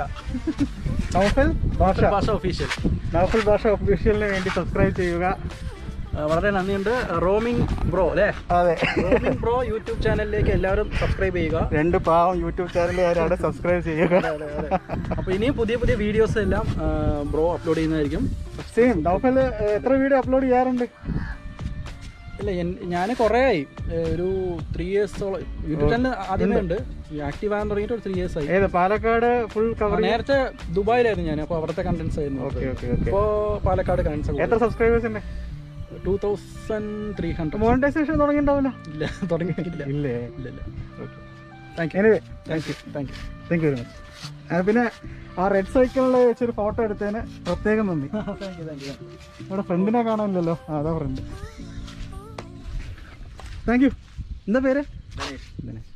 നൗഫൽ ഭാഷ ഭാഷ ഒഫീഷ്യൽ നൗഫൽ ഭാഷ ഒഫീഷ്യലിന് വേണ്ടി സബ്സ്ക്രൈബ് ചെയ്യുക വളരെ നന്ദിയുണ്ട് റോമിംഗ് ബ്രോ അല്ലേ അതെ റോമിംഗ് ബ്രോ യൂട്യൂബ് ചാനലിലേക്ക് എല്ലാവരും സബ്സ്ക്രൈബ് ചെയ്യുക രണ്ട് പാവം യൂട്യൂബ് ചാനലുകാരാണ് സബ്സ്ക്രൈബ് ചെയ്യുക അപ്പോൾ ഇനിയും പുതിയ പുതിയ വീഡിയോസ് എല്ലാം ബ്രോ അപ്ലോഡ് ചെയ്യുന്നതായിരിക്കും സെയിം നൗഫൽ എത്ര വീഡിയോ അപ്ലോഡ് ചെയ്യാറുണ്ട് ഇല്ല ഞാൻ കുറേ ആയി ഏ, ഒരു ത്രീ ഇയേഴ്സോളം യൂട്യൂബ് ചാനൽ ആദ്യമേ ഉണ്ട് ആക്റ്റീവ് ആകാൻ തുടങ്ങിയിട്ട് ഒരു ത്രീ ഇയേഴ്സ് ആയി ഏത് പാലക്കാട് ഫുൾ കവർ നേരത്തെ ദുബായിലായിരുന്നു ഞാൻ അപ്പോൾ അവിടുത്തെ കണ്ടന്റ്സ് ആയിരുന്നു ഓക്കെ ഓക്കെ ഓക്കെ ഇപ്പോൾ പാലക്കാട് കണ്ടന്റ്സ് എത്ര സബ്സ്ക്രൈബേഴ്സ് ഉണ്ട് two thousand three hundred monetisation തുടങ്ങിയിട്ടുണ്ടാവില്ല ഇല്ല തുടങ്ങിയിട്ടില്ല ഇല്ലേ ഇല്ല ഇല്ല okay thank you anyway thank you thank you thank you very much പിന്നെ ആ റെഡ് സൈക്കിളിൽ വെച്ചൊരു ഫോട്ടോ എടുത്തതിന് പ്രത്യേകം നന്ദി താങ്ക് യു താങ്ക് യു ഇവിടെ ഫ്രണ്ടിനെ കാണാനില്ലല്ലോ ആ അതാ ഫ്രണ്ട് താങ്ക് യു എന്താ പേര് ഗണേഷ് ദിനേശ്